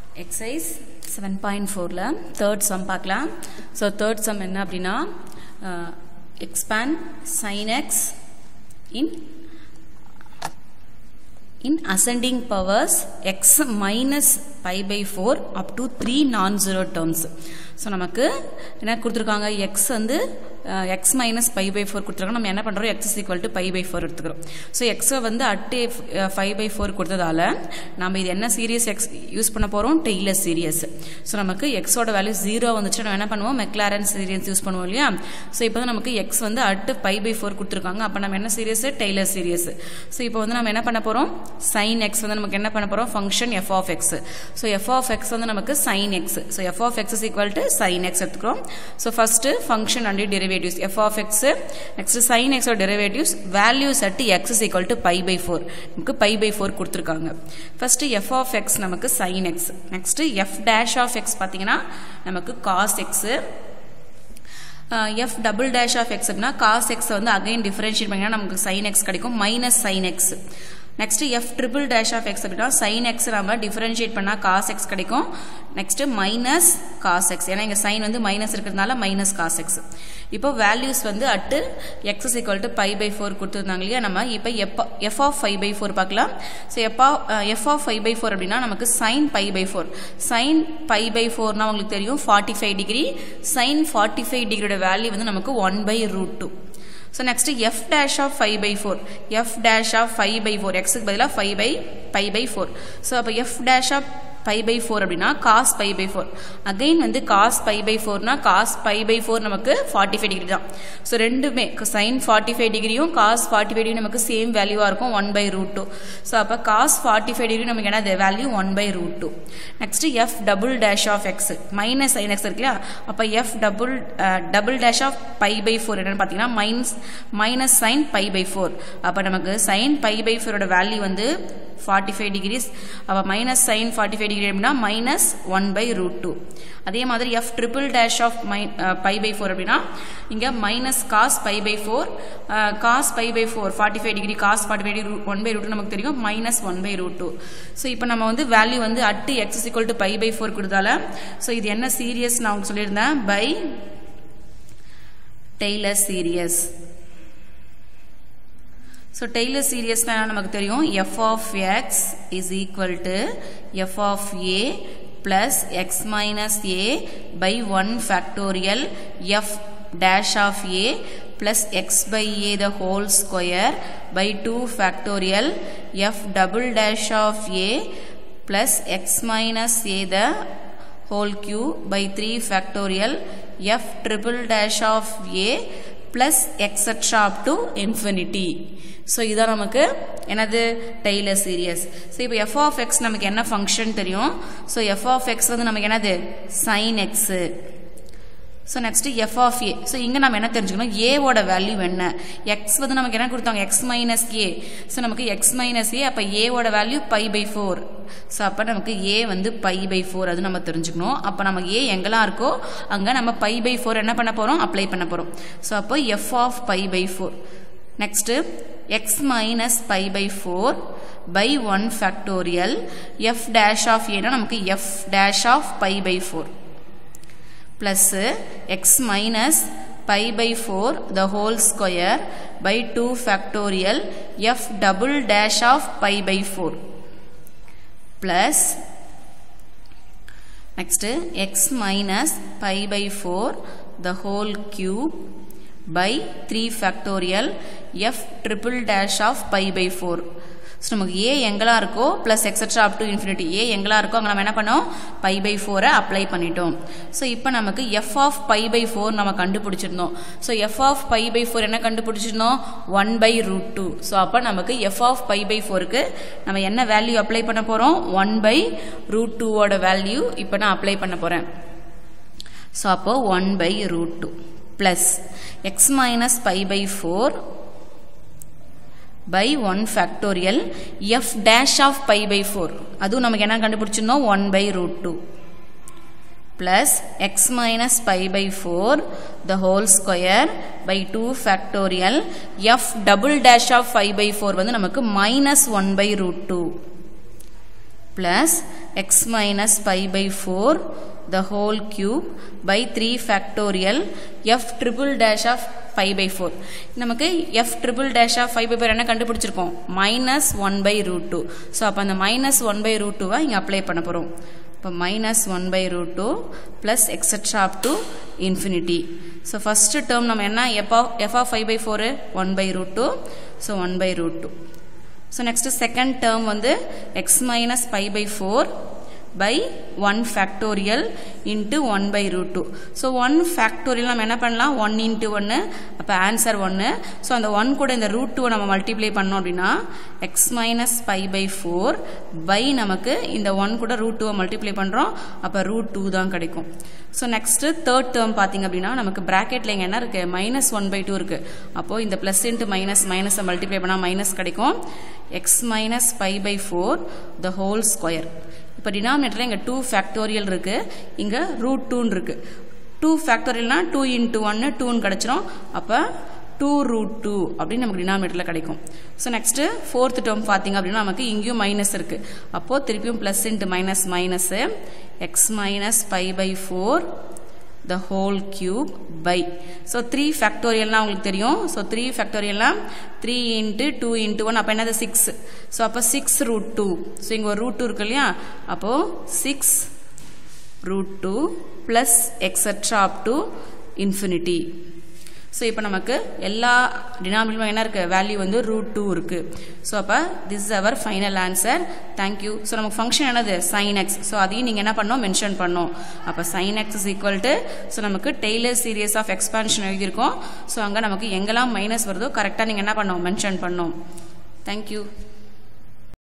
Exercise seven point ஃபோரில் third sum பார்க்கலாம் so third sum என்ன அப்படின்னா expand sine x in in ascending powers x minus pi by 4 up to 3 non-zero terms so நமக்கு என்ன கொடுத்துருக்காங்க x வந்து x minus pi by four கொடுத்துருக்காங்க நம்ம என்ன பண்ணுறோம் x is equal to pi by four எடுத்துக்கிறோம் ஸோ எக்ஸை வந்து அட்டு ஃபைவ் பை ஃபோர் கொடுத்ததால நம்ம இது என்ன சீரியஸ் எக்ஸ் யூஸ் பண்ண போகிறோம் டெய்லர் சீரியஸ் ஸோ நமக்கு எக்ஸோட வேல்யூ ஜீரோ வந்துச்சு நம்ம என்ன பண்ணுவோம் மெக்லாரன் சீரியஸ் யூஸ் பண்ணுவோம் இல்லையா ஸோ இப்போ வந்து நமக்கு எக்ஸ் வந்து அட்டு பை பை ஃபோர் கொடுத்துருக்காங்க அப்போ நம்ம என்ன சீரியஸ் டெய்லர் சீரியஸ் ஸோ இப்போ வந்து நம்ம என்ன பண்ண போகிறோம் சைன் எக்ஸ் வந்து நமக்கு என்ன பண்ண போகிறோம் function f of x so f of x வந்து நமக்கு sine x so f of x is equal to sine x எடுத்துக்கிறோம் so first function and derivatives f of x next sine எக்ஸோட derivatives values at x is equal to pi by four நமக்கு pi by four கொடுத்துருக்காங்க first f of x நமக்கு sine x next f dash of x பார்த்தீங்கன்னா நமக்கு cos x f double dash of x அப்படின்னா cos x வந்து again differentiate பண்ணிங்கன்னா நமக்கு sine x கிடைக்கும் minus sine x next f triple dash of x அப்படின்னா sine x நம்ம differentiate பண்ணால் காஸ் எக்ஸ் கிடைக்கும் நெக்ஸ்ட் மைனஸ் காஸ் எக்ஸ் ஏன்னா இங்கே சைன் வந்து மைனஸ் இருக்கிறதுனால மைனஸ் காஸ் எக்ஸ் இப்போ வேல்யூஸ் வந்து at x is equal to pi by four கொடுத்துருந்தாங்க இல்லையா நம்ம இப்போ f f of five by four பார்க்கலாம் so f of F of five by four அப்படின்னா நமக்கு sine pi by four sine pi by ஃபோர்னா உங்களுக்கு தெரியும் forty five degree sine forty five டிகிரியோட வேல்யூ வந்து நமக்கு one by root two so next f dash of five by four f dash of five by four எக்ஸுக்கு பதிலாக five pi pi by four so அப்போ f dash of pi by four அப்படின்னா cos pi by four again வந்து cos pi by ஃபோர்னா cos pi by four நமக்கு forty five degree தான் so ரெண்டுமே sine forty five டிகிரியும் cos forty five degree நமக்கு same வேல்யூவாக இருக்கும் one by root two so அப்போ காஸ் ஃபார்ட்டி ஃபைவ் டிகிரி நமக்கு என்ன value one by root two next f double dash of x minus sine x இருக்கு இல்லையா அப்போ f double double dash of pi by four என்னன்னு பார்த்தீங்கன்னா minus minus sine pi by four அப்போ நமக்கு sine pi by ஃபோரோட value வந்து forty five degrees அப்போ minus sine forty five degree அப்படின்னா minus one by root two அதே மாதிரி f triple dash of my pi by four அப்படின்னா இங்கே minus cos pi by four cos pi by four forty five degree cos forty five degree one by root நமக்கு தெரியும் minus one by root two so இப்போ நம்ம வந்து value வந்து at x equal to pi by four கொடுத்தால so இது என்ன series நான் உங்களுக்கு சொல்லியிருந்தேன் by Taylor series so Taylor சீரியஸ்னா நமக்கு தெரியும் f of x is equal to f of a plus x minus a by one factorial f dash of a plus x by a the whole square by 2 factorial f double dash of a plus x minus a the whole cube by 3 factorial f triple dash of a plus etc up to infinity so இதான் நமக்கு என்னது Taylor series so இப்போ f of x நமக்கு என்ன function தெரியும் so f of x வந்து நமக்கு என்னது sine x so next f of a so இங்கே நம்ம என்ன தெரிஞ்சுக்கணும் ஏவோட வேல்யூ என்ன எக்ஸ் வந்து நமக்கு என்ன கொடுத்தாங்க எக்ஸ் மைனஸ் ஏ ஸோ நமக்கு எக்ஸ் மைனஸ் ஏ அப்போ ஏவோட value pi by four so அப்போ நமக்கு ஏ வந்து பை பை ஃபோர் அது நம்ம தெரிஞ்சுக்கணும் அப்போ நம்ம ஏ எங்கெல்லாம் இருக்கோ அங்கே நம்ம பை பை ஃபோர் என்ன பண்ண போகிறோம் அப்ளை பண்ண போகிறோம் ஸோ அப்போ f of pi by four next x minus pi by 4 by 1 factorial f dash of a நமக்கு f dash of pi by 4 plus x minus pi by 4 the whole square by 2 factorial f double dash of pi by 4 plus next x minus pi by 4 the whole cube by 3 factorial f triple dash of pi by 4 so நமக்கு a எங்கெல்லாம் இருக்கோ plus extra up to infinity a எங்கெல்லாம் இருக்கோ அங்கே நம்ம என்ன பண்ணோம் pi by ஃபோரை அப்ளை பண்ணிட்டோம் ஸோ இப்போ நமக்கு f of pi by four நம்ம கண்டுபிடிச்சிருந்தோம் so f of pi by four என்ன கண்டுபிடிச்சிருந்தோம் one by root two so அப்போ நமக்கு எஃப் ஆஃப் பை பை ஃபோருக்கு நம்ம என்ன வேல்யூ அப்ளை பண்ண போகிறோம் ஒன் பை ரூட் டூவோட வேல்யூ இப்போ நான் அப்ளை பண்ண போகிறேன் ஸோ அப்போ one by root two plus x minus pi by 4 by 1 factorial f dash of pi by 4 அதுவும் நமக்கு என்ன கண்டுபிடிச்சிருந்தோம் 1 by root 2 plus x minus pi by 4 the whole square by 2 factorial f double dash of 5 by 4 வந்து நமக்கு minus 1 by root 2 plus x minus pi by four the whole cube by 3 factorial f triple dash of 5 by 4 நமக்கு f triple dash of 5 by 4 என்ன கண்டுபிடிச்சிருக்கோம் minus 1 by root 2 so அப்போ அந்த minus 1 by root 2 இங்கே apply பண்ண போகிறோம் இப்போ minus 1 by root 2 plus etc up to infinity so first term நம்ம என்ன f of, f of 5 by 4 1 by root 2 so 1 by root 2 so next second term வந்து x minus pi by 4 by 1 factorial into 1 by root 2. So 1 factorial நம்ம என்ன பண்ணலாம் 1 into 1 அப்போ answer 1 so அந்த 1 கூட இந்த root 2 நம்ம மல்டிப்ளை பண்ணோம் அப்படின்னா x minus pi by 4 by நமக்கு இந்த 1 கூட root 2 மல்டிப்ளை பண்ணுறோம் அப்போ root 2 தான் கிடைக்கும் ஸோ நெக்ஸ்ட் தேர்ட் டேர்ம் பார்த்தீங்க அப்படின்னா நமக்கு ப்ராக்கெட்ல இங்கே என்ன இருக்கு மைனஸ் ஒன் பை டூ இருக்கு அப்போ இந்த பிளஸ் இன்ட்டு மைனஸ் மைனஸை மல்டிப்ளை பண்ணால் மைனஸ் கிடைக்கும் x minus five by four the whole square இப்போ டினாமினேட்டரில் இங்கே டூ ஃபேக்டோரியல் இருக்கு இங்கே ரூட் டூன்னு இருக்கு டூ ஃபேக்டோரியல்னா டூ இன்ட்டு ஒன்று டூன்னு கிடச்சிரும் அப்போ டூ ரூட் டூ அப்படின்னு நமக்கு டினாமினேட்டரில் கிடைக்கும் ஸோ நெக்ஸ்ட்டு ஃபோர்த் டேர்ம் பார்த்தீங்க அப்படின்னா நமக்கு இங்கேயும் மைனஸ் இருக்குது அப்போது திருப்பியும் plus into minus minus x minus five by four the whole cube by so 3 factorial உங்களுக்கு தெரியும் so 3 factorial 3 into 2 into 1 அப்ப என்னது 6 so அப்ப 6 root 2 so இங்க ஒரு root 2 இருக்கு இல்லையா அப்போ 6 root 2 plus etc up to infinity so இப்போ நமக்கு எல்லா டினாமினேட்டரும் என்ன இருக்குது வேல்யூ வந்து ரூட் டூ இருக்குது ஸோ அப்போ this is our final answer thank you so நமக்கு ஃபங்க்ஷன் என்னது சைன் எக்ஸ் ஸோ அதையும் நீங்கள் என்ன பண்ணோம் மென்ஷன் பண்ணோம் அப்போ sine x is equal to so நமக்கு டெய்லர் சீரியஸ் ஆஃப் எக்ஸ்பான்ஷன் எழுதியிருக்கோம் ஸோ அங்கே நமக்கு எங்கெல்லாம் மைனஸ் வருதோ கரெக்டாக நீங்கள் என்ன பண்ணோம் மென்ஷன் பண்ணோம் தேங்க்யூ